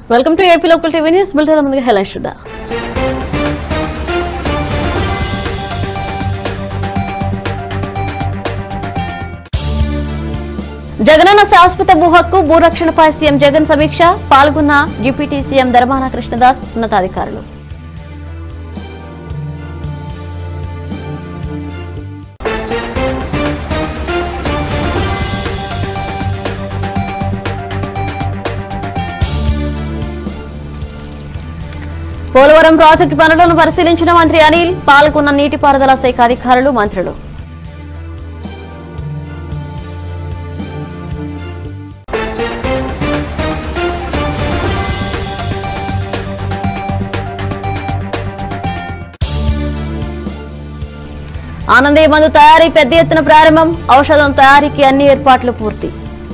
Welcome to AP local TV news bulletin ముందుగా హెలన్ చూద్దాం జగనన్న శాశ్వత భూ హక్కు భూరక్షణపై సీఎం జగన్ సమీక్ష పాల్గొన్న డిప్యూటీ సీఎం ధర్మాన కృష్ణదాస్ ఉన్నతాధికారులు పోలవరం ప్రాజెక్టు పనులను పరిశీలించిన మంత్రి అనిల్ పాల్గొన్న నీటిపారుదల శాఖ అధికారులు మంత్రులు ఆనందయ్య మందు తయారీ పెద్ద ఎత్తున ప్రారంభం ఔషధం తయారీకి అన్ని ఏర్పాట్లు పూర్తి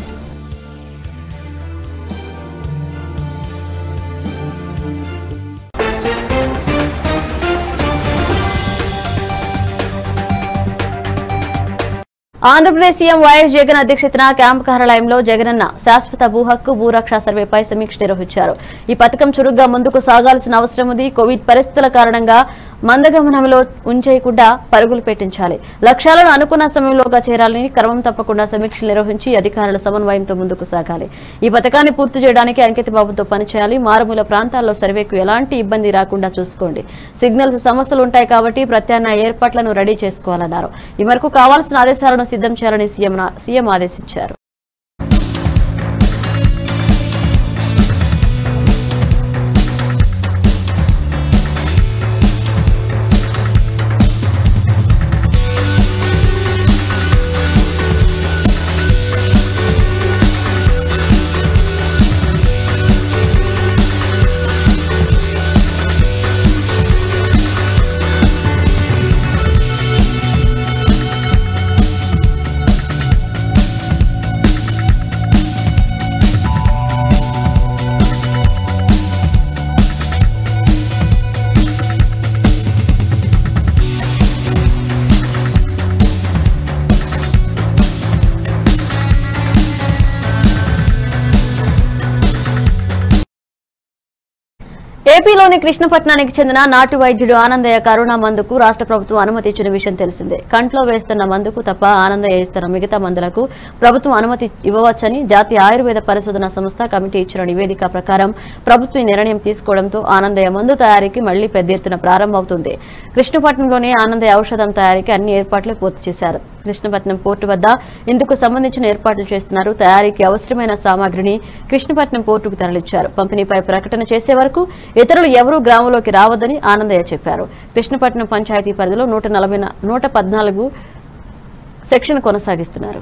ఆంధ్రప్రదేశ్ సీఎం వైఎస్ జగన్ అధ్యక్షతన క్యాంపు కార్యాలయంలో జగనన్న శాశ్వత భూ హక్కు భూరక్ష సర్వేపై సమీక్ష నిర్వహించారు ఈ పథకం చురుగ్గా ముందుకు సాగాల్సిన అవసరం ఉంది కోవిడ్ పరిస్థితుల కారణంగా మందగమనంలో ఉంచేయకుండా పరుగులు పెట్టించాలి లక్ష్యాలను అనుకున్న సమయంలోగా చేరాలని క్రమం తప్పకుండా సమీక్షలు నిర్వహించి అధికారుల సమన్వయంతో ముందుకు సాగాలి ఈ పథకాన్ని పూర్తి చేయడానికి అంకిత బాబుతో పనిచేయాలి మారుమూల ప్రాంతాల్లో సర్వేకు ఎలాంటి ఇబ్బంది రాకుండా చూసుకోండి సిగ్నల్స్ సమస్యలు ఉంటాయి కాబట్టి ప్రత్యామ్నాయ ఏర్పాట్లను రెడీ చేసుకోవాలన్నారు ఈ మేరకు కావాల్సిన ఆదేశాలను సిద్ధం చేయాలని సీఎం నా- సీఎం ఆదేశించారు ఏపీలోని కృష్ణపట్నానికి చెందిన నాటు వైద్యుడు ఆనందయ్య కరోనా మందుకు రాష్ట్ర ప్రభుత్వం అనుమతి ఇచ్చిన విషయం తెలిసిందే కంట్లో వేస్తున్న మందుకు తప్ప ఆనందయ్య ఇస్తున్న మిగతా మందులకు ప్రభుత్వం అనుమతి ఇవ్వవచ్చని జాతీయ ఆయుర్వేద పరిశోధన సంస్థ కమిటీ ఇచ్చిన నివేదిక ప్రకారం ప్రభుత్వం ఈ నిర్ణయం తీసుకోవడంతో ఆనందయ్య మందు తయారీకి మళ్లీ పెద్ద ఎత్తున ప్రారంభమవుతుంది కృష్ణపట్నంలోని ఆనందయ్య ఔషధం తయారీకి అన్ని ఏర్పాట్లు పూర్తి చేశారు కృష్ణపట్నం పోర్టు వద్ద ఇందుకు సంబంధించిన ఏర్పాట్లు చేస్తున్నారు తయారీకి అవసరమైన సామాగ్రిని కృష్ణపట్నం పోర్టుకు తరలించారు పంపిణీపై ప్రకటన చేసే వరకు ఇతరులు ఎవరూ గ్రామంలోకి రావద్దని ఆనందయ్య చెప్పారు కృష్ణపట్నం పంచాయతీ పరిధిలో నూట నలభై నూట పద్నాలుగు సెక్షన్ కొనసాగిస్తున్నారు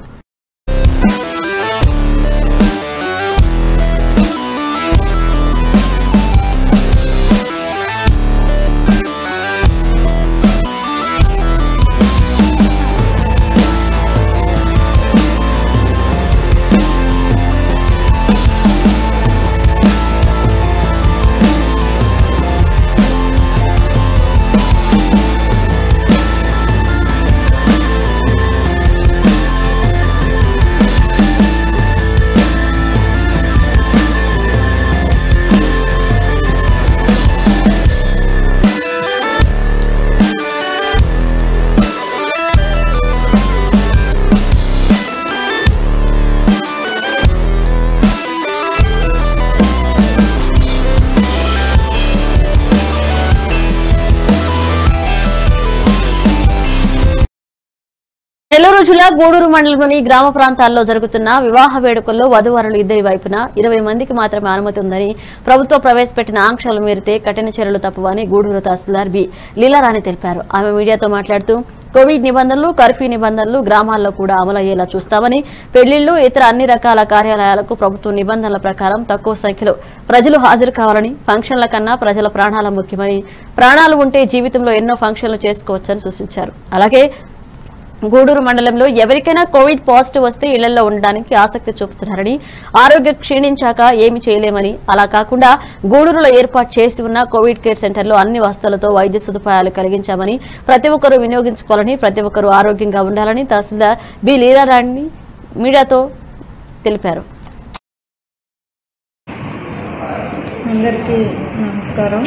నెల్లూరు జిల్లా గూడూరు మండలంలోని గ్రామ ప్రాంతాల్లో జరుగుతున్న వివాహ వేడుకల్లో వధువరులు ఇద్దరి వైపున ఇరవై మందికి మాత్రమే అనుమతి ఉందని ప్రభుత్వం ప్రవేశపెట్టిన ఆంక్షలు మీరితే కఠిన చర్యలు తప్పవని గూడూరు తహసీల్దార్ బి లీలారాణి తెలిపారు ఆమె మీడియాతో మాట్లాడుతూ కోవిడ్ నిబంధనలు కర్ఫ్యూ నిబంధనలు గ్రామాల్లో కూడా అమలయ్యేలా చూస్తామని పెళ్లిళ్లు ఇతర అన్ని రకాల కార్యాలయాలకు ప్రభుత్వం నిబంధనల ప్రకారం తక్కువ సంఖ్యలో ప్రజలు హాజరు కావాలని ఫంక్షన్ల కన్నా ప్రజల ప్రాణాల ముఖ్యమని ప్రాణాలు ఉంటే జీవితంలో ఎన్నో ఫంక్షన్లు చేసుకోవచ్చని సూచించారు అలాగే గూడూరు మండలంలో ఎవరికైనా కోవిడ్ పాజిటివ్ వస్తే ఇళ్లలో ఉండడానికి ఆసక్తి చూపుతున్నారని ఆరోగ్యం క్షీణించాక ఏమి చేయలేమని అలా కాకుండా గూడూరులో ఏర్పాటు చేసి ఉన్న కోవిడ్ కేర్ సెంటర్లో అన్ని వసతులతో వైద్య సదుపాయాలు కలిగించామని ప్రతి ఒక్కరూ వినియోగించుకోవాలని ప్రతి ఒక్కరూ ఆరోగ్యంగా ఉండాలని తహసీల్దార్ బి లీలారాణి మీడియాతో తెలిపారు అందరికీ నమస్కారం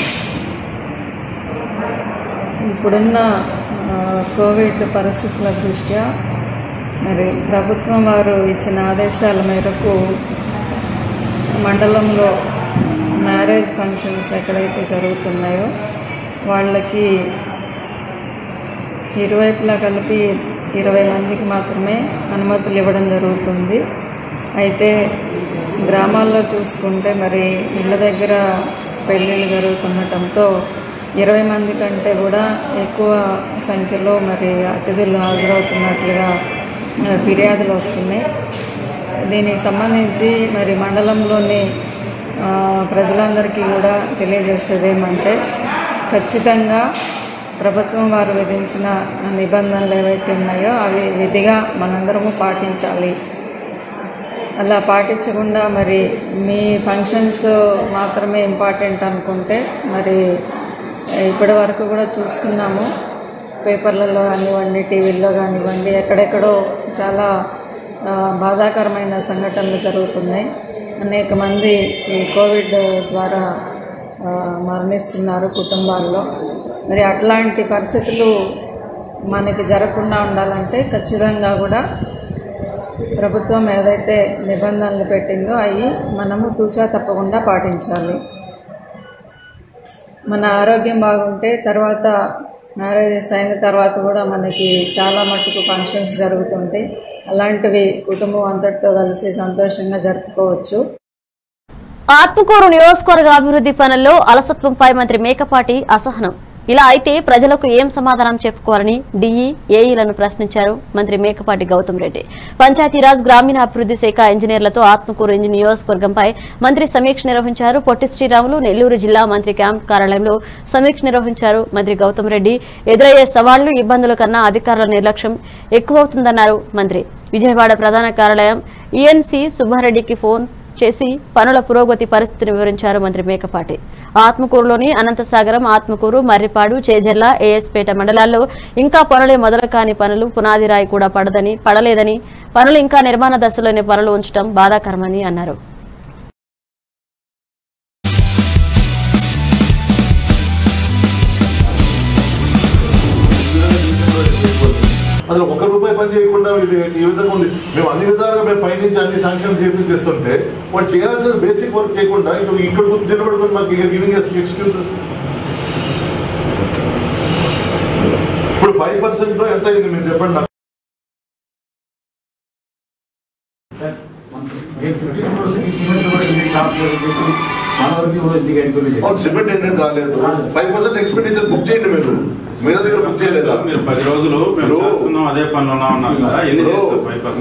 ఇప్పుడున్న ఆ, కోవిడ్ పరిస్థితుల దృష్ట్యా మరి ప్రభుత్వం వారు ఇచ్చిన ఆదేశాల మేరకు మండలంలో మ్యారేజ్ ఫంక్షన్స్ ఎక్కడైతే జరుగుతున్నాయో వాళ్ళకి ఇరువైపులా కలిపి ఇరవై మందికి మాత్రమే అనుమతులు ఇవ్వడం జరుగుతుంది అయితే గ్రామాల్లో చూసుకుంటే మరి ఇళ్ళ దగ్గర పెళ్ళిళ్ళు జరుగుతుండటంతో ఇరవై మంది కంటే కూడా ఎక్కువ సంఖ్యలో మరి అతిథులు హాజరవుతున్నట్లుగా ఆ, ఫిర్యాదులు వస్తున్నాయి దీనికి సంబంధించి మరి మండలంలోని ఆ, ప్రజలందరికీ కూడా తెలియజేసేది ఏమంటే ఖచ్చితంగా ప్రభుత్వం వారు విధించిన నిబంధనలు ఏవైతే ఉన్నాయో అవి విధిగా మనందరము పాటించాలి అలా పాటించకుండా మరి మీ ఫంక్షన్స్ మాత్రమే ఇంపార్టెంట్ అనుకుంటే మరి ఇప్పటి వరకు కూడా చూస్తున్నాము పేపర్లలో కానివ్వండి టీవీల్లో కానివ్వండి ఎక్కడెక్కడో చాలా ఆ, బాధాకరమైన సంఘటనలు జరుగుతున్నాయి అనేక మంది ఈ కోవిడ్ ద్వారా ఆ, మరణిస్తున్నారు కుటుంబాల్లో మరి అట్లాంటి పరిస్థితులు మనకి జరగకుండా ఉండాలంటే ఖచ్చితంగా కూడా ప్రభుత్వం ఏదైతే నిబంధనలు పెట్టిందో అవి మనము తూచా తప్పకుండా పాటించాలి మన ఆరోగ్యం బాగుంటే తర్వాత మ్యారేజెస్ అయిన తర్వాత కూడా మనకి చాలా మట్టుకు ఫంక్షన్స్ జరుగుతుంటాయి అలాంటివి కుటుంబం అంతటితో కలిసి సంతోషంగా జరుపుకోవచ్చు ఆత్మకూరు నియోజకవర్గ అభివృద్ధి పనుల్లో అలసత్వంపై మంత్రి మేకపాటి అసహనం ఇలా అయితే ప్రజలకు ఏం సమాధానం చెప్పుకోవాలని డిఈ ఏఈలను ప్రశ్నించారు మంత్రి మేకపాటి గౌతమ్ రెడ్డి పంచాయతీరాజ్ గ్రామీణాభివృద్ధి శాఖ ఇంజనీర్లతో ఆత్మకూరు ఇంజ నియోజకవర్గంపై మంత్రి సమీక్ష నిర్వహించారు పొట్టి శ్రీరాములు నెల్లూరు జిల్లా మంత్రి క్యాంప్ కార్యాలయంలో సమీక్ష నిర్వహించారు మంత్రి గౌతమ్ రెడ్డి ఎదురయ్యే సవాళ్లు ఇబ్బందుల కన్నా అధికారుల నిర్లక్ష్యం ఎక్కువవుతుందన్నారు మంత్రి విజయవాడ ప్రధాన కార్యాలయం ఈఎన్సీ సుబ్బారెడ్డికి ఫోన్ చేసి పనుల పురోగతి పరిస్థితిని వివరించారు మంత్రి మేకపాటి ఆత్మకూరులోని అనంతసాగరం ఆత్మకూరు మర్రిపాడు చేజర్ల ఏఎస్పేట మండలాల్లో ఇంకా పనులే మొదలు కాని పనులు పునాది రాయి కూడా పడదని పడలేదని పనులు ఇంకా నిర్మాణ దశలోని పనులు ఉంచడం బాధాకరమని అన్నారు అసలు ఒక రూపాయి పని చేయకుండా ఇది ఈ విధంగా ఉంది మేము అన్ని విధాలుగా మేము పైనుంచి అన్ని సాంక్షన్ చేసి చేస్తుంటే వాళ్ళు చేయాల్సిన బేసిక్ వర్క్ చేయకుండా ఇక్కడ ఇక్కడ కూర్చొని నిలబడుకొని మాకు ఇక గివింగ్ ఎక్స్క్యూజెస్ ఇప్పుడు ఫైవ్ పర్సెంట్ లో ఎంత అయింది మీరు చెప్పండి నాకు అవును, సిమెంట్ ఏంటంటే రాలేదు ఫైవ్ పర్సెంట్ ఎక్స్పెండిచర్ బుక్ చేయండి మీరు మీద దగ్గర బుక్ చేయలేదా మీరు పది రోజులు మేము ఇప్పుడు- చేస్తున్నాం అదే పనులు ఉన్నారు కదా ఎన్ని ఇప్పుడు- చేస్తారు ఫైవ్ పర్సెంట్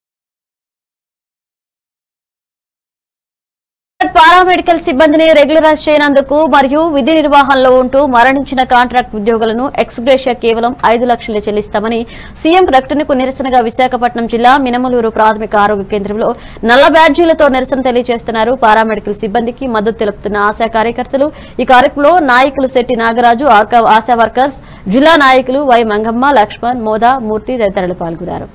పారామెడికల్ సిబ్బందిని రెగ్యులరైజ్ చేయనందుకు మరియు విధి నిర్వహణలో ఉంటూ మరణించిన కాంట్రాక్ట్ ఉద్యోగులను ఎక్స్గ్రేషియా కేవలం ఐదు లక్షలు చెల్లిస్తామని సీఎం ప్రకటనకు నిరసనగా విశాఖపట్నం జిల్లా మినమలూరు ప్రాథమిక ఆరోగ్య కేంద్రంలో నల్ల బ్యాడ్జీలతో నిరసన తెలియజేస్తున్నారు పారామెడికల్ సిబ్బందికి మద్దతు తెలుపుతున్న ఆశా కార్యకర్తలు ఈ కార్యక్రమంలో నాయకులు శెట్టి నాగరాజు ఆర్కా- ఆశా వర్కర్స్ జిల్లా నాయకులు వై మంగమ్మ లక్ష్మణ్ మోదా మూర్తి తదితరులు పాల్గొన్నారు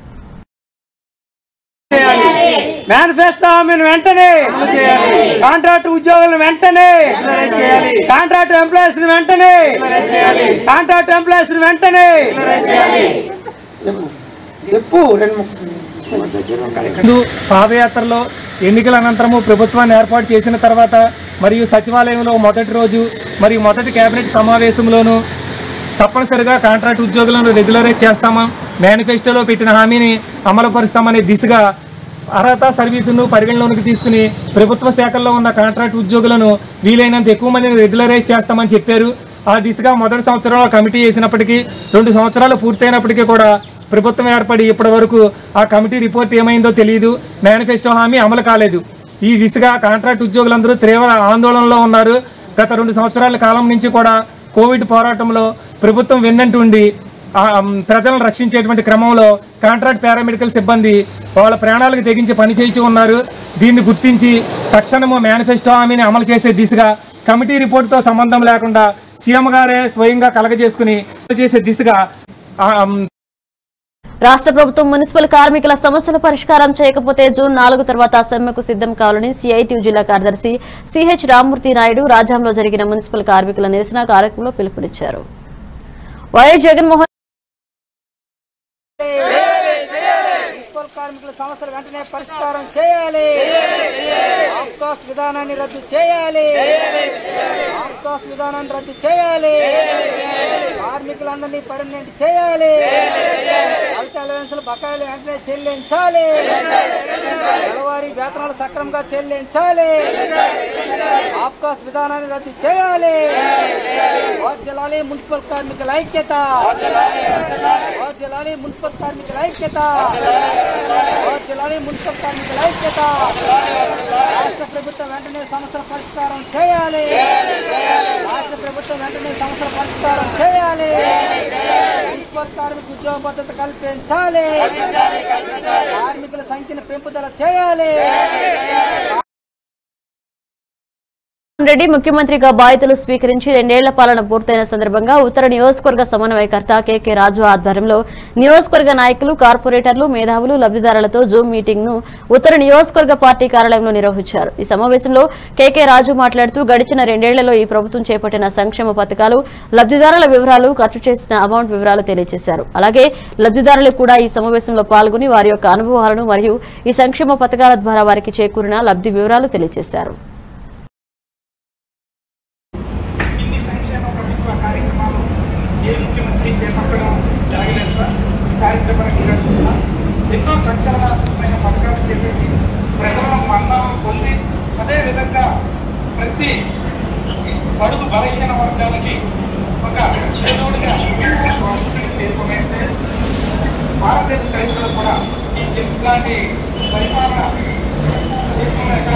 మేనిఫెస్టో హామీని వెంటనే కాంట్రాక్ట్ ఉద్యోగులను వెంటనే కాంట్రాక్ట్ ఎంప్లాయీస్ వెంటనే కాంట్రాక్ట్ ఎంప్లాయీస్ వెంటనే చెప్పు రెండు ముందు పాదయాత్రలో ఎన్నికల అనంతరము ప్రభుత్వాన్ని ఏర్పాటు చేసిన తర్వాత మరియు సచివాలయంలో మొదటి రోజు మరియు మొదటి కేబినెట్ సమావేశంలోనూ తప్పనిసరిగా కాంట్రాక్ట్ ఉద్యోగులను రెగ్యులరైజ్ చేస్తామా మేనిఫెస్టోలో పెట్టిన హామీని అమలు పరుస్తామనే దిశగా అర్హత సర్వీసును పరిగణలోనికి తీసుకుని ప్రభుత్వ శాఖల్లో ఉన్న కాంట్రాక్ట్ ఉద్యోగులను వీలైనంత ఎక్కువ మందిని రెగ్యులరైజ్ చేస్తామని చెప్పారు ఆ దిశగా మొదటి సంవత్సరంలో కమిటీ వేసినప్పటికీ రెండు సంవత్సరాలు పూర్తయినప్పటికీ కూడా ప్రభుత్వం ఏర్పడి ఇప్పటి వరకు ఆ కమిటీ రిపోర్ట్ ఏమైందో తెలియదు మేనిఫెస్టో హామీ అమలు కాలేదు ఈ దిశగా కాంట్రాక్ట్ ఉద్యోగులందరూ తీవ్ర ఆందోళనలో ఉన్నారు గత రెండు సంవత్సరాల కాలం నుంచి కూడా కోవిడ్ పోరాటంలో ప్రభుత్వం వెన్నంటుండి ఆ, మ్, ప్రజలను రక్షించేటువంటి క్రమంలో కాంట్రాక్ట్ పారామెడికల్ సిబ్బంది వాళ్ళ ప్రాణాలకు తెగించి పనిచేయించి ఉన్నారు దీన్ని గుర్తించి తక్షణము మేనిఫెస్టో హామీని అమలు చేసే దిశగా కమిటీ రిపోర్టుతో సంబంధం లేకుండా సీఎం గారే స్వయంగా కలగజేసుకుని అమలు చేసే దిశగా ఆ, మ్, రాష్ట్ర ప్రభుత్వం మున్సిపల్ కార్మికుల సమస్యల పరిష్కారం చేయకపోతే జూన్ నాలుగు తర్వాత సమ్మెకు సిద్ధం కావాలని సిఐటియు జిల్లా కార్యదర్శి సిహెచ్ రామ్మూర్తి నాయుడు రాజాంలో జరిగిన మున్సిపల్ కార్మికుల నిరసన కార్యక్రమంలో పిలుపునిచ్చారు వైఎస్ జగన్మోహన్ మున్సిపల్ కార్మికుల సమస్యలు వెంటనే పరిష్కారం చేయాలి ఆఫ్కాస్ విధానాన్ని రద్దు చేయాలి ఆఫ్కాస్ విధానాన్ని రద్దు చేయాలి కార్మికులందరినీ పర్మనెంట్ చేయాలి హెల్త్ అలవెన్స్లు బకాయిలు వెంటనే చెల్లించాలి నెలవారీ వేతనాలు సక్రమంగా చెల్లించాలి ఆఫ్కాస్ విధానాన్ని రద్దు చేయాలి వర్ధిల్లాలి మున్సిపల్ కార్మికుల ఐక్యత వర్ధిల్లాలి మున్సిపల్ కార్మికుల ఐక్యత వర్ధిల్లాలి మున్సిపల్ కార్మికుల ఐక్యత రాష్ట్ర ప్రభుత్వం వెంటనే సమస్యల పరిష్కారం చేయాలి రాష్ట్ర ప్రభుత్వం వెంటనే సమస్యల పరిష్కారం చేయాలి మున్సిపల్ కార్మిక ఉద్యోగ భద్రత కల్పించాలి కార్మికుల సంఖ్యను పెంపుదల చేయాలి రెడ్డి ముఖ్యమంత్రిగా బాధ్యతలు స్వీకరించి రెండేళ్ల పాలన పూర్తయిన సందర్భంగా ఉత్తర నియోజకవర్గ సమన్వయకర్త కెకే రాజు ఆధ్వర్యంలో నియోజకవర్గ నాయకులు కార్పొరేటర్లు మేధావులు లబ్దిదారులతో జూమ్ మీటింగ్ ను ఉత్తర నియోజకవర్గ పార్టీ కార్యాలయంలో నిర్వహించారు ఈ సమావేశంలో కెకే రాజు మాట్లాడుతూ గడిచిన రెండేళ్లలో ఈ ప్రభుత్వం చేపట్టిన సంక్షేమ పథకాలు లబ్దిదారుల వివరాలు ఖర్చు చేసిన అమౌంట్ వివరాలు తెలియజేశారు అలాగే లబ్దిదారులు కూడా ఈ సమావేశంలో పాల్గొని వారి యొక్క అనుభవాలను మరియు ఈ సంక్షేమ పథకాల ద్వారా వారికి చేకూరిన లబ్ది వివరాలు తెలియజేశారు ఇన్ని సంక్షేమ ప్రభుత్వ కార్యక్రమాలు ఏ ముఖ్యమంత్రి చేపట్టడం జరగలేదు సార్ చారిత్రపరంగా చూసిన ఎన్నో సంచలనాత్మకమైన పథకాలు చేపట్టి ప్రజల మన్నాలు పొంది అదేవిధంగా ప్రతి బడుగు బలహీన వర్గాలకి ఒక చేదోడుగా చేరుకునేస్తే భారతదేశ చరిత్రలో కూడా ఈ ఇలాంటి పరిపాలన దేశంలో ఎక్కడ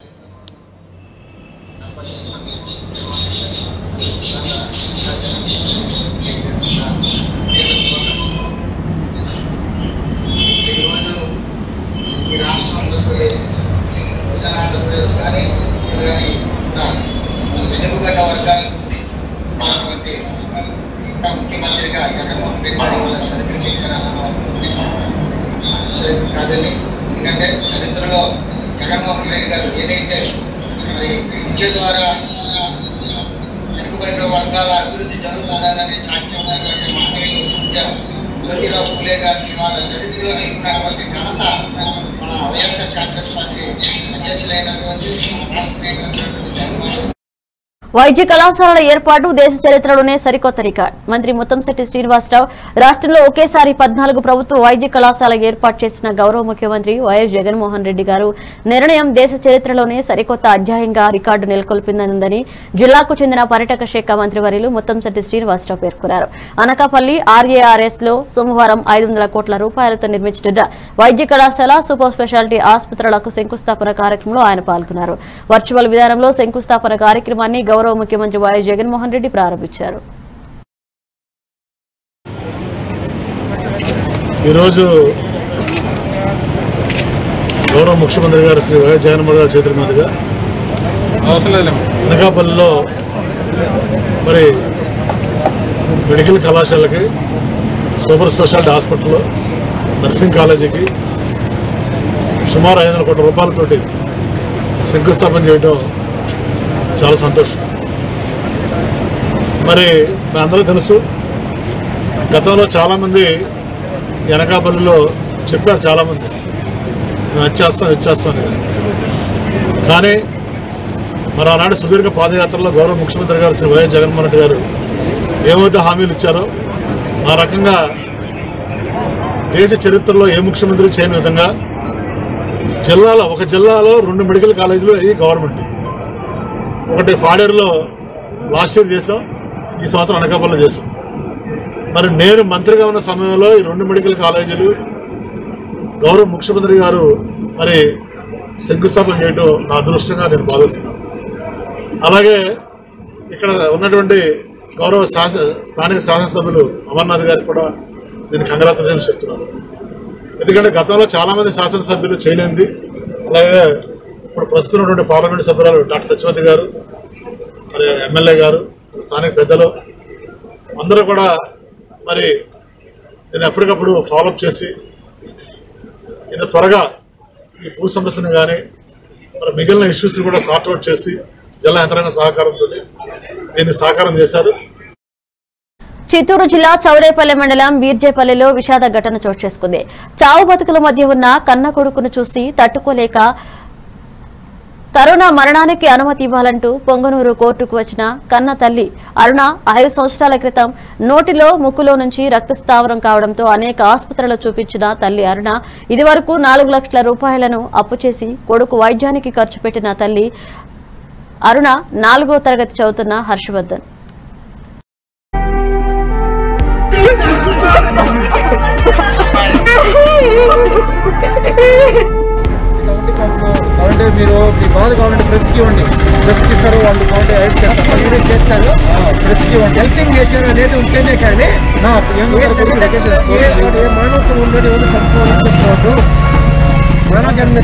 ఈరోజు ఈ రాష్ట్రం ఆంధ్రప్రదేశ్ ఉత్తర ఆంధ్రప్రదేశ్ కానీ ఇటు కానీ కూడా వెనుకబడ్డ వర్గాల నుంచి రాష్ట్రపతి ఇంకా ముఖ్యమంత్రిగా జగన్మోహన్ రెడ్డి గారి వల్ల చరిత్ర కాదని ఎందుకంటే చరిత్రలో జగన్మోహన్ రెడ్డి గారు ఏదైతే మరి విద్య ద్వారా వెనుకబడిన వర్గాల అభివృద్ధి జరుగుతుందన్నది సాధ్యమైనటువంటి మహనీయులు పూజ్య జ్యోతిరావు పూలే గారిని వాళ్ళ చరిత్రలో నిలిపినటువంటి ఘనత మన వైఎస్ఆర్ కాంగ్రెస్ పార్టీ అధ్యక్షులైనటువంటి రాష్ట్ర నాయకులైనటువంటి జగన్మోహన్ వైద్య కళాశాలల ఏర్పాటు దేశ చరిత్రలోనే సరికొత్త రికార్డ్ మంత్రి ముత్తంశెట్టి శ్రీనివాసరావు రాష్ట్రంలో ఒకేసారి పద్నాలుగు ప్రభుత్వ వైద్య కళాశాల ఏర్పాటు చేసిన గౌరవ ముఖ్యమంత్రి వైఎస్ జగన్మోహన్ రెడ్డి గారు నిర్ణయం దేశ చరిత్రలోనే సరికొత్త అధ్యాయంగా రికార్డు నెలకొల్పిందని జిల్లాకు చెందిన పర్యాటక శాఖ మంత్రివర్యులు ముత్తంశెట్టి శ్రీనివాసరావు పేర్కొన్నారు అనకాపల్లి ఆర్ఏఆర్ఎస్ లో సోమవారం ఐదు వందల కోట్ల రూపాయలతో నిర్మించిన వైద్య కళాశాల సూపర్ స్పెషాలిటీ ఆసుపత్రులకు శంకుస్థాపన కార్యక్రమంలో ఆయన పాల్గొన్నారు వర్చువల్ విధానంలో శంకుస్థాపన కార్యక్రమాన్ని గౌరవ ముఖ్యమంత్రి వైఎస్ జగన్మోహన్ రెడ్డి ప్రారంభించారు ఈరోజు గౌరవ ముఖ్యమంత్రి గారు శ్రీ వైఎస్ జగన్మోహన్ గారి చేతుల మీదుగా అనకాపల్లిలో మరి మెడికల్ కళాశాలకి సూపర్ స్పెషాలిటీ హాస్పిటల్ నర్సింగ్ కాలేజీకి సుమారు ఐదు వందల కోట్ల రూపాయలతోటి శంకుస్థాపన చేయడం చాలా సంతోషం మరి మీ అందరూ తెలుసు గతంలో చాలామంది వెనకాపల్లిలో చెప్పారు చాలామంది మేము అది చేస్తాం ఇది చేస్తాం అని. కానీ మరి ఆనాడు సుదీర్ఘ పాదయాత్రలో గౌరవ ముఖ్యమంత్రి గారు శ్రీ వైఎస్ జగన్మోహన్ రెడ్డి గారు ఏవైతే హామీలు ఇచ్చారో ఆ రకంగా దేశ చరిత్రలో ఏ ముఖ్యమంత్రి చేయని విధంగా జిల్లాలో ఒక జిల్లాలో రెండు మెడికల్ కాలేజీలు అయ్యి గవర్నమెంట్ ఒకటి పాడేరులో లాస్ట్ ఇయర్ చేసాం ఈ సంవత్సరం అనకాపల్లిలో చేసాం మరి నేను మంత్రిగా ఉన్న సమయంలో ఈ రెండు మెడికల్ కాలేజీలు గౌరవ ముఖ్యమంత్రి గారు మరి శంకుస్థాపన చేయడం నా అదృష్టంగా నేను భావిస్తున్నాను అలాగే ఇక్కడ ఉన్నటువంటి గౌరవ శాస స్థానిక శాసనసభ్యులు అమర్నాథ్ గారికి కూడా నేను కంగ్రాచులేషన్స్ చెప్తున్నాను ఎందుకంటే గతంలో చాలా మంది శాసనసభ్యులు చేయలేంది అలాగే ఇప్పుడు ప్రస్తుతం ఉన్నటువంటి పార్లమెంట్ సభ్యురాలు డాక్టర్ సత్యవతి గారు మరి ఎమ్మెల్యే గారు స్థానిక పెద్దలు అందరూ కూడా మరి నేను ఎప్పటికప్పుడు ఫాలోఅప్ చేసి ఇంత త్వరగా ఈ భూ సమస్యను కానీ మరి మిగిలిన ఇష్యూస్ కూడా సార్ట్అవుట్ చేసి జిల్లా యంత్రాంగ సహకారంతో దీన్ని సాకారం చేశారు చిత్తూరు జిల్లా చౌరేపల్లి మండలం బీర్జేపల్లిలో విషాద ఘటన చోటు చేసుకుంది చావు బతుకుల మధ్య ఉన్న కన్న కొడుకును చూసి తట్టుకోలేక కరోనా మరణానికి అనుమతి ఇవ్వాలంటూ పొంగనూరు కోర్టుకు వచ్చిన కన్న తల్లి అరుణ ఐదు సంవత్సరాల క్రితం నోటిలో ముక్కులో నుంచి రక్తస్థావరం కావడంతో అనేక ఆసుపత్రులు చూపించిన తల్లి అరుణ ఇదివరకు నాలుగు లక్షల రూపాయలను అప్పు చేసి కొడుకు వైద్యానికి ఖర్చు పెట్టిన తల్లి అరుణ నాలుగో తరగతి చదువుతున్న హర్షవర్ధన్ కావాలంటే మీరు మీ బాధ కావాలంటే ప్రెస్కి ఇవ్వండి ప్రెస్కి ఇస్తారు వాళ్ళు కావాలంటే హెల్ప్ చేస్తారు చేస్తారు ప్రెస్కి ఇవ్వండి హెల్పింగ్ నేచర్ అనేది ఉంటేనే కానీ ఏ మానవత్వం ఉండేది ఎవరు చంపుకోవాలి మానవ జన్మ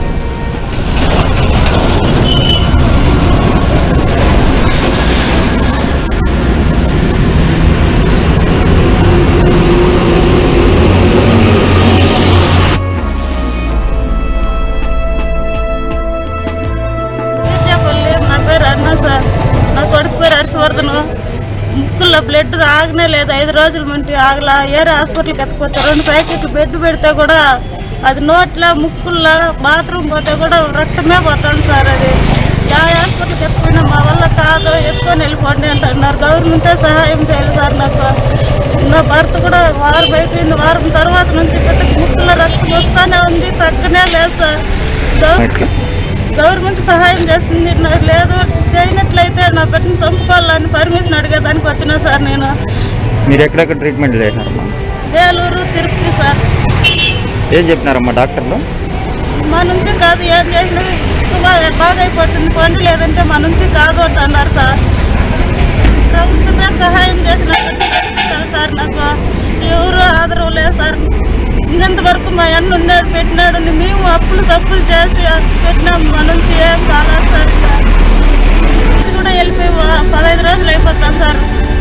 చెప్పండి నా పేరు అన్న సార్ నా కొడుకు పేరు హర్షవర్ధన్ ముక్కుల్లో బ్లడ్ ఆగనే లేదు ఐదు రోజుల నుండి ఆగలా ఏరే హాస్పిటల్కి ఎత్తుకోతే రెండు ప్యాకెట్లు బెడ్ పెడితే కూడా అది నోట్లో ముక్కుల్లో బాత్రూమ్ పోతే కూడా రక్తమే పోతుంది సార్ అది యా హాస్పిటల్కి ఎత్తుకున్నా మా వల్ల కాదు ఎత్తుకొని వెళ్ళిపోండి అంటున్నారు గవర్నమెంటే సహాయం చేయాలి సార్ నాకు నా భర్త కూడా వారం అయిపోయింది వారం తర్వాత నుంచి బిడ్డకి ముక్కుల్లో రక్తం వస్తానే ఉంది తగ్గనే లేదు సార్ గవ- గవర్నమెంట్ సహాయం చేస్తుంది నాకు లేదు చేయనట్లయితే నా బిడ్డను చంపుకోవాలని పర్మిషన్ అడిగేదానికి వచ్చినా సార్ నేను మీరు ఎక్కడెక్కడ ట్రీట్మెంట్ చేసినారమ్మా వేలూరు తిరుపతి సార్ ఏం చెప్పినారమ్మా డాక్టర్లు మా నుంచి కాదు ఏం చేసినా బాగా బాగా అయిపోతుంది పండు లేదంటే మా నుంచి కాదు అంటున్నారు సార్ ప్రభుత్వమే సహాయం చేసినట్టు సార్ నాకు ఎవరు ఆదరవు లేదు సార్ ఇంతవరకు మా అన్న ఉన్నాడు పెట్టినాడు మేము అప్పులు తప్పులు చేసి పెట్టినాం మా నుంచి ఏం కాలేదు సార్ ఇంకా. ఇది కూడా వెళ్ళిపోయి వా- పదహైదు రోజులు అయిపోతాం సార్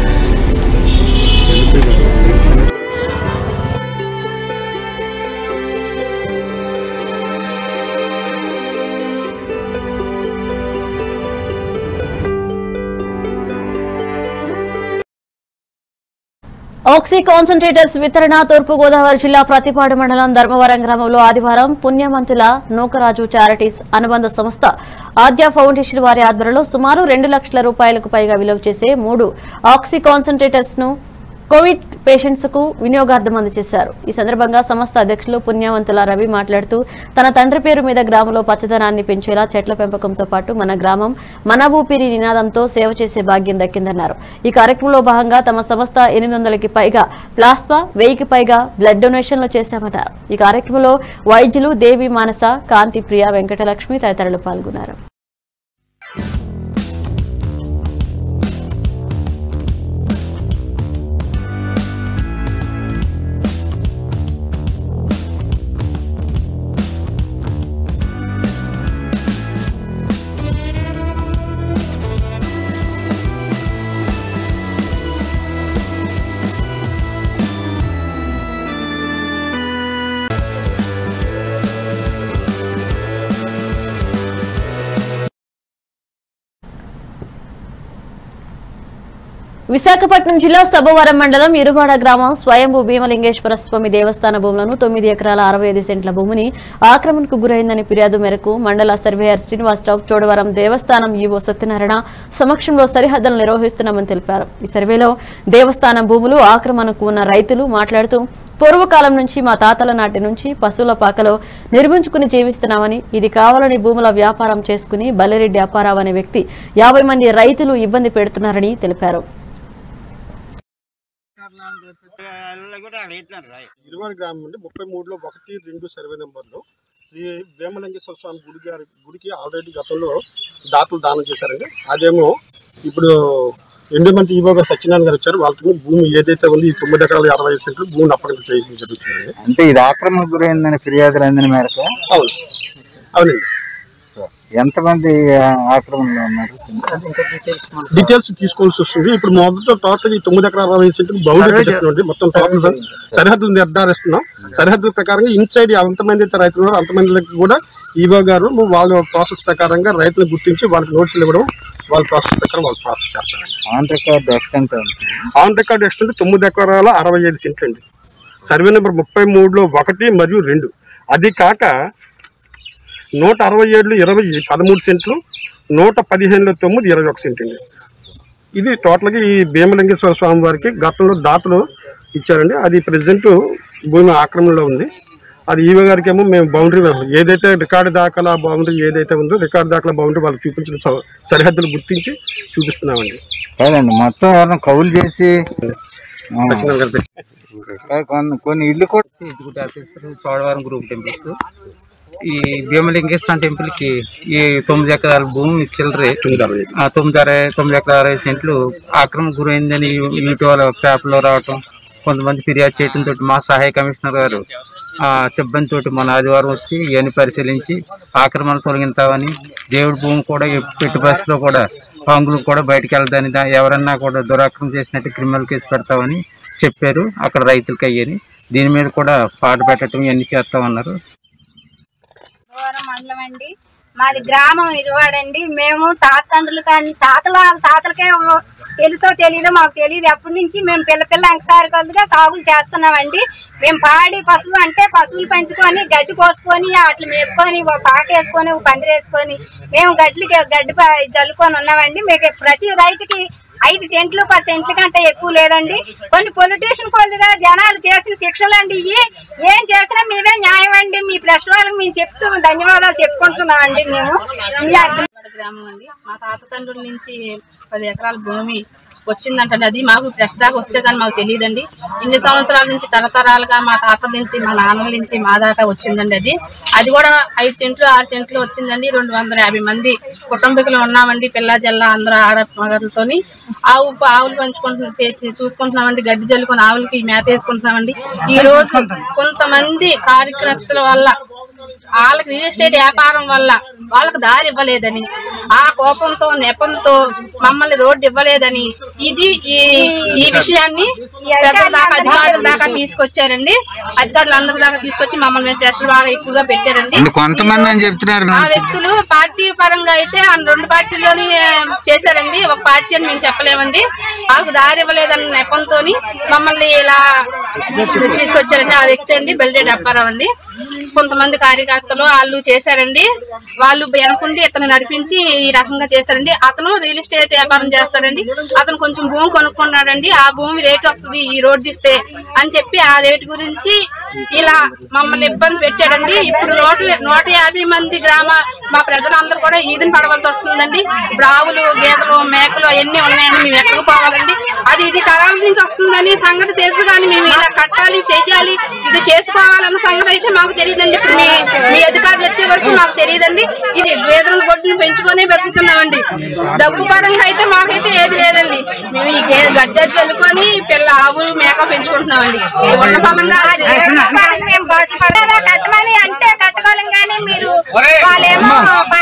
ఆక్సీ కాన్సన్ట్రేటర్స్ వితరణ తూర్పు గోదావరి జిల్లా ప్రతిపాడు మండలం ధర్మవరం గ్రామంలో ఆదివారం పుణ్యమంతుల నూకరాజు చారిటీస్ అనుబంధ సంస్థ ఆద్య ఫౌండేషన్ వారి ఆధ్వర్యంలో సుమారు రెండు లక్షల రూపాయలకు పైగా విలువ చేసే మూడు ఆక్సీ కాన్సన్ట్రేటర్స్ ను కోవిడ్ పేషెంట్స్ కు వినియోగార్థం అందజేశారు ఈ సందర్భంగా సంస్థ అధ్యక్షులు పుణ్యవంతుల రవి మాట్లాడుతూ తన తండ్రి పేరు మీద గ్రామంలో పచ్చదనాన్ని పెంచేలా చెట్ల పెంపకంతో పాటు మన గ్రామం మన ఊపిరి నినాదంతో సేవ చేసే భాగ్యం దక్కిందన్నారు ఈ కార్యక్రమంలో భాగంగా తమ సంస్థ ఎనిమిది వందలకి పైగా ప్లాస్మా వెయ్యికి పైగా బ్లడ్ డొనేషన్లు చేశామన్నారు ఈ కార్యక్రమంలో వైద్యులు దేవి మానస కాంతి ప్రియ వెంకటలక్ష్మి తదితరులు పాల్గొన్నారు విశాఖపట్నం జిల్లా సభవరం మండలం ఇరువాడ గ్రామం స్వయంభూ భీమలింగేశ్వర స్వామి దేవస్థాన భూములను తొమ్మిది ఎకరాల అరవై ఐదు సెంట్ల భూమిని ఆక్రమణకు గురైందని ఫిర్యాదు మేరకు మండల సర్వేయర్ శ్రీనివాసరావు చోడవరం దేవస్థానం ఈవో సత్యనారాయణ సమక్షంలో సరిహద్దులు నిర్వహిస్తున్నామని తెలిపారు ఈ సర్వేలో దేవస్థానం భూములు ఆక్రమణకు ఉన్న రైతులు మాట్లాడుతూ పూర్వకాలం నుంచి మా తాతల నాటి నుంచి పశువుల పాకలో నిర్మించుకుని జీవిస్తున్నామని ఇది కావాలని భూముల వ్యాపారం చేసుకుని బల్లిరెడ్డి అప్పారావు అనే వ్యక్తి యాభై మంది రైతులు ఇబ్బంది పెడుతున్నారని తెలిపారు ఇరువారి గ్రామం నుండి ముప్పై మూడులో ఒకటి రెండు సర్వే నెంబర్లో శ్రీ వేమలింగేశ్వర స్వామి గుడి గారి గుడికి ఆల్రెడీ గతంలో దాతలు దానం చేశారండి అదేమో ఇప్పుడు ఎండోమెంట్ ఈవో గారు సత్యనారాయణ గారు వచ్చారు వాళ్ళకి భూమి ఏదైతే ఉంది ఈ తొమ్మిది ఎకరాల అరవై ఐదు సెంట్లు భూమిని అప్పటికి చేయడం జరుగుతుంది అంటే ఇది ఆక్రమణ గురైందని ఫిర్యాదులు అందిన మేరకు అవును అవునండి ఎంతమంది ఆక్రమణలో ఉన్నారు డీటెయిల్స్ తీసుకోవాల్సి వస్తుంది ఇప్పుడు మొదట టోటల్ ఈ తొమ్మిది ఎకరాల అరవై సెంట్లు బౌండరీ పెట్టేస్తున్నాం మొత్తం టోటల్ సరిహద్దులు నిర్ధారిస్తున్నాం సరిహద్దుల ప్రకారంగా ఇన్సైడ్ ఎంతమంది అయితే రైతులు ఉన్నారో అంతమందికి కూడా ఈవో గారు వాళ్ళ ప్రాసెస్ ప్రకారంగా రైతులు గుర్తించి వాళ్ళకి నోటీసులు ఇవ్వడం వాళ్ళ ప్రాసెస్ ప్రకారం వాళ్ళు ప్రాసెస్ చేస్తారండి on record extent on record extent తొమ్మిది ఎకరాల అరవై ఐదు సెంట్లు అండి సర్వే నెంబర్ ముప్పై మూడులో ఒకటి మరియు రెండు అది కాక నూట అరవై ఏడులో ఇరవై పదమూడు సెంట్లు నూట పదిహేనులో తొమ్మిది ఇరవై ఒక సెంట్ అండి ఇది టోటల్గా ఈ భీమలింగేశ్వర స్వామి వారికి గతంలో దాతలు ఇచ్చారండి అది ప్రజెంట్ భూమి ఆక్రమణలో ఉంది అది ఈవో గారికి ఏమో మేము బౌండరీ ఏదైతే రికార్డు దాఖలా బౌండరీ ఏదైతే ఉందో రికార్డు దాఖలా బౌండరీ వాళ్ళకి చూపించిన స- సరిహద్దులు గుర్తించి చూపిస్తున్నామండి కాదండి మొత్తం ఎవరైనా కౌలు చేసి ఆ, ఖచ్చితంగా కలిపి. కొన్ని కొన్ని ఇల్లు కూడా executive officer Chodavaram group temples ఈ భీమలింగేశ్వర టెంపుల్ కి ఈ తొమ్మిది ఎకరాల భూమి చిల్లరే ఆ తొమ్మిది అరవై తొమ్మిది ఎకరాల అరవై సెంట్లు ఆక్రమణ గురైందని ఇటీవల పేపర్లో రావటం కొంతమంది ఫిర్యాదు చేయడంతో మా సహాయ కమిషనర్ గారు ఆ సిబ్బంది తోటి మన ఆదివారం వచ్చి ఇవన్నీ పరిశీలించి ఆక్రమణ తొలగింతామని దేవుడి భూమి కూడా ఎట్టి పరిస్థితిలో కూడా పాంగులు కూడా బయటకు వెళ్తాని దా- ఎవరన్నా కూడా దురాక్రమణ చేసినట్టు క్రిమినల్ కేసు పెడతామని చెప్పారు అక్కడ రైతులకి అయ్యని దీని మీద కూడా పాట పెట్టడం ఇవన్నీ చేస్తామన్నారు గోరం మండలం అండి మాది గ్రామం ఇరువాడండి మేము తాతండ్రులు కానీ తాతల వాళ్ళ తాతలకే తెలుసో తెలియదో మాకు తెలియదు ఎప్పటి నుంచి మేము పిల్ల పిల్ల అంకసారి కొద్దిగా సాగులు చేస్తున్నామండి మేము పాడి పశువులు అంటే పశువులు పెంచుకొని గడ్డి కోసుకొని వాటిని మేపుకొని ఒక పాక వేసుకొని ఒక పందిరి వేసుకొని మేము గడ్డికి గడ్డి ప- జల్లుకొని ఉన్నామండి మీకు ప్రతి రైతుకి ఐదు సెంట్లు పది సెంట్ల కంటే ఎక్కువ లేదండి కొన్ని పొలిటీషియన్ కొద్దిగా జనాలు చేసిన శిక్షలు అండి ఇవి ఏం చేసినా మీదే న్యాయం అండి మీ ప్రశ్న వాళ్ళకి మేము చెప్తూ ధన్యవాదాలు చెప్పుకుంటున్నాం అండి మేము మీ అర్థం- గ్రామం అండి మా తాత తండ్రుల నుంచి పది ఎకరాల భూమి వచ్చిందంటే అది మాకు ఫ్రెష్ దాకా వస్తే కానీ మాకు తెలియదండి ఇన్ని సంవత్సరాల నుంచి తరతరాలుగా మా తాతల నుంచి మా నాన్నల నుంచి మా దాకా వచ్చిందండి అది అది కూడా ఐదు సెంట్లు ఆరు సెంట్లు వచ్చిందండి రెండు వందల యాభై మంది కుటుంబీకులు ఉన్నామండి పిల్ల జల్ల అందరూ ఆడ మగలతోని ఆవు ఆవులు పంచుకుంటున్న పే- చూసుకుంటున్నామండి గడ్డి జల్లుకొని ఆవులకి మేత వేసుకుంటున్నామండి ఈ రోజు కొంతమంది కార్యకర్తల వల్ల వాళ్ళకి రియల్ ఎస్టేట్ వ్యాపారం వల్ల వాళ్ళకి దారి ఇవ్వలేదని ఆ కోపంతో నెపంతో మమ్మల్ని రోడ్డు ఇవ్వలేదని ఇది ఈ ఈ విషయాన్ని పెద్దల దాకా అధికారుల దాకా తీసుకొచ్చారండి అధికారులు అందరి దాకా తీసుకొచ్చి మమ్మల్ని మీద ప్రెషర్ బాగా ఎక్కువగా పెట్టారండి అంటే కొంతమంది అని చెప్తున్నారు ఆ వ్యక్తులు పార్టీ పరంగా అయితే ఆ రెండు పార్టీలోని చేశారండి ఒక పార్టీ అని మేము చెప్పలేమండి వాళ్ళకి దారి ఇవ్వలేదన్న నెపంతో మమ్మల్ని ఇలా తీసుకొచ్చారండి ఆ వ్యక్తి అండి బెల్రెడ్డి అప్పారావు అండి కొంతమంది కార్యకర్తలు వాళ్ళు చేశారండి వాళ్ళు వెనకుండి ఇతను నడిపించి ఈ రకంగా చేశారండి అతను రియల్ ఎస్టేట్ వ్యాపారం చేస్తాడండి అతను కొంచెం భూమి కొనుక్కున్నాడండి ఆ భూమి రేట్ వస్తుంది ఈ రోడ్డు ఇస్తే అని చెప్పి ఆ రేటు గురించి ఇలా మమ్మల్ని ఇబ్బంది పెట్టాడండి ఇప్పుడు నూట నూట యాభై మంది గ్రామ మా ప్రజలందరూ కూడా ఈదిని పడవలసి వస్తుందండి ఇప్పుడు ఆవులు గేదెలు మేకలు అవన్నీ ఉన్నాయండి మేము ఎక్కడికి పోవాలండి అది ఇది తరాల నుంచి వస్తుందని సంగతి తెలుసు కానీ మేము ఇలా కట్టాలి చెయ్యాలి ఇది చేసుకోవాలన్న సంగతి అయితే మాకు తెలియదండి ఇప్పుడు మీ మీ అధికారులు వచ్చే వరకు మాకు తెలియదండి ఇది గేదెల గొడ్డుని పెంచుకొని బతుకుతున్నామండి డబ్బు పరంగా అయితే మాకైతే ఏది లేదండి మేము ఈ గే- గడ్డ చల్లుకొని పిల్ల ఆవులు మేక పెంచుకుంటున్నామండి ఈ ఉన్న ఫలంగా మేము బట్ట- పడేలా కట్టమని అంటే కట్టుకోలేం కానీ మీరు వాళ్ళేమో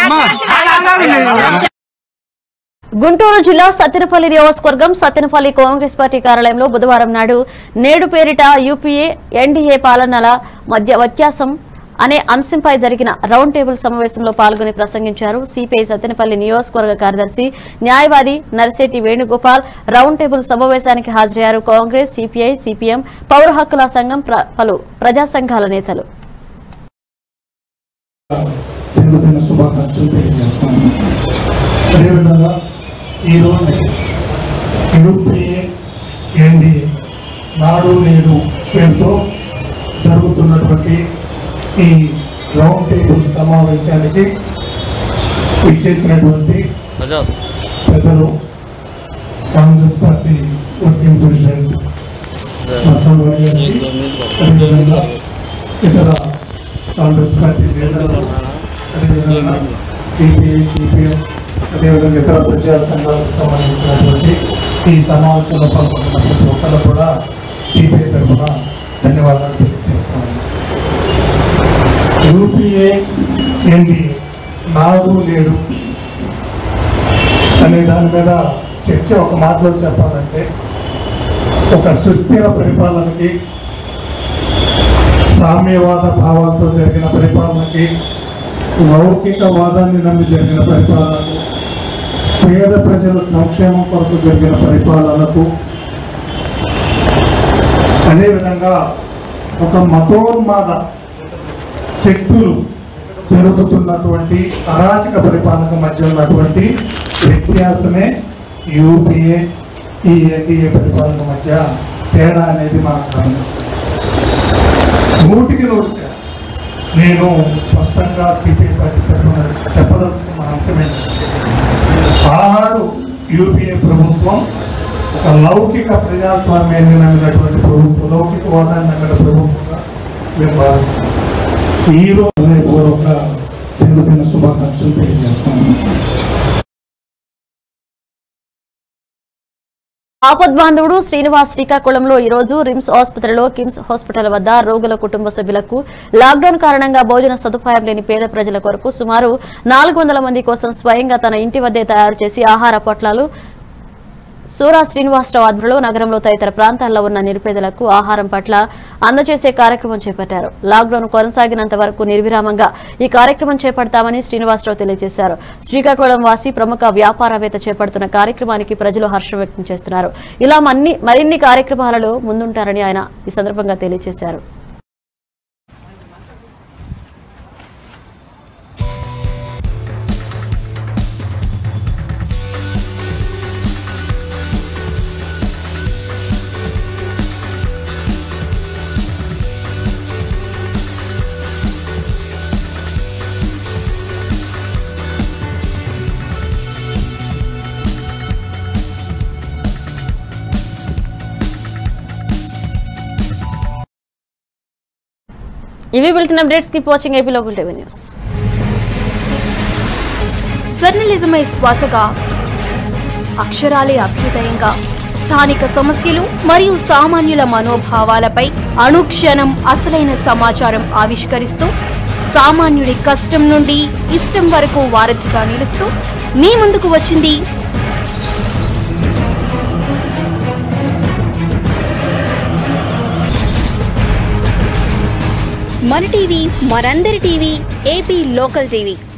పార్టీ గుంటూరు జిల్లా సత్తెనపల్లి నియోజకవర్గం సత్తెనపల్లి కాంగ్రెస్ పార్టీ కార్యాలయంలో బుధవారం నాడు నేడు పేరిట యూపీఏ ఎన్డీఏ పాలనల మధ్య వ్యత్యాసం అనే అంశంపై జరిగిన రౌండ్ టేబుల్ సమావేశంలో పాల్గొని ప్రసంగించారు సిపిఐ సత్తెనపల్లి నియోజకవర్గ కార్యదర్శి న్యాయవాది నర్సేటి వేణుగోపాల్ రౌండ్ టేబుల్ సమావేశానికి హాజరయ్యారు కాంగ్రెస్ సిపిఐ సిపిఎం పౌర హక్కుల సంఘం ప్ర- పలు ప్రజా సంఘాల నేతలు జన్మదిన శుభాకాంక్షలు తెలియజేస్తాను అదేవిధంగా ఈరోజు యూపీఏ ఎన్డీఏ నాడు నేడు పేరుతో జరుగుతున్నటువంటి ఈ రౌండ్ టేబుల్ సమావేశానికి ఇచ్చేసినటువంటి పెద్దలు Congress party working president Narasimha Rao గారికి అదేవిధంగా ఇతర కాంగ్రెస్ పార్టీ నేతలు అదేవిధంగా సిపిఐ సిపిఎం అదేవిధంగా ఇతర ప్రజా సంఘాలకు సంబంధించినటువంటి ఈ సమావేశంలో పాల్గొన్న ప్రతి ఒక్కరు కూడా సిపిఐ తరఫున ధన్యవాదాలు తెలియజేస్తున్నాను యూపీఏ ఎన్డీఏ నాడు నేడు అనే దాని మీద చర్చ ఒక మాటలో చెప్పాలంటే ఒక సుస్థిర పరిపాలనకి సామ్యవాద భావాలతో జరిగిన పరిపాలనకి లౌకికవాదాన్ని నమ్మి జరిగిన పరిపాలనకు పేద ప్రజల సంక్షేమం కొరకు జరిగిన పరిపాలనకు అదేవిధంగా ఒక మతోన్మాద శక్తులు జరుగుతున్నటువంటి అరాచక పరిపాలన మధ్య ఉన్నటువంటి వ్యత్యాసమే యూపీఏ ఈ ఎన్డీఏ పరిపాలన మధ్య తేడా అనేది మనకు గమనించాలి నూటికి నూరు శాతం నేను స్పష్టంగా సిపిఐ పార్టీ తరఫున చెప్పదలుచుకున్న అంశం ఏంటంటే ఆరు యూపీఏ ప్రభుత్వం ఒక లౌకిక ప్రజాస్వామ్యాన్ని నమ్మినటువంటి ప్రభుత్వం లౌకికవాదాన్ని నమ్మిన ప్రభుత్వంగా మేము భావిస్తున్నాం ఈ రోజు హృదయపూర్వక జన్మదిన శుభాకాంక్షలు తెలియజేస్తాను ఆపద్బాంధవుడు శ్రీనివాస్ శ్రీకాకుళంలో ఈ రోజు రిమ్స్ ఆసుపత్రిలో కిమ్స్ హాస్పిటల్ వద్ద రోగుల కుటుంబ సభ్యులకు లాక్డౌన్ కారణంగా భోజన సదుపాయం లేని పేద ప్రజల కొరకు సుమారు నాలుగు మంది కోసం స్వయంగా తన ఇంటి వద్దే తయారు చేసి ఆహార పొట్లాలు సూరా శ్రీనివాసరావు ఆధ్వర్యంలో నగరంలో తదితర ప్రాంతాల్లో ఉన్న నిరుపేదలకు ఆహారం పట్ల అందజేసే కార్యక్రమం చేపట్టారు లాక్డౌన్ కొనసాగినంత వరకు నిర్విరామంగా ఈ కార్యక్రమం చేపడతామని శ్రీనివాసరావు తెలియజేశారు శ్రీకాకుళం వాసి ప్రముఖ వ్యాపారవేత్త చేపడుతున్న కార్యక్రమానికి ప్రజలు హర్షం వ్యక్తం చేస్తున్నారు ఇలా మన్ని మరిన్ని కార్యక్రమాలలో ముందుంటారని ఆయన ఈ సందర్భంగా తెలియజేశారు ఇవి bulletin updates keep watching AP local TV news జర్నలిజమే శ్వాసగా అక్షరాలే అభ్యుదయంగా స్థానిక సమస్యలు మరియు సామాన్యుల మనోభావాలపై అనుక్షణం అసలైన సమాచారం ఆవిష్కరిస్తూ సామాన్యుడి కష్టం నుండి ఇష్టం వరకు వారధిగా నిలుస్తూ మీ ముందుకు వచ్చింది మన టీవీ మనందరి టీవీ ఏపీ లోకల్ టీవీ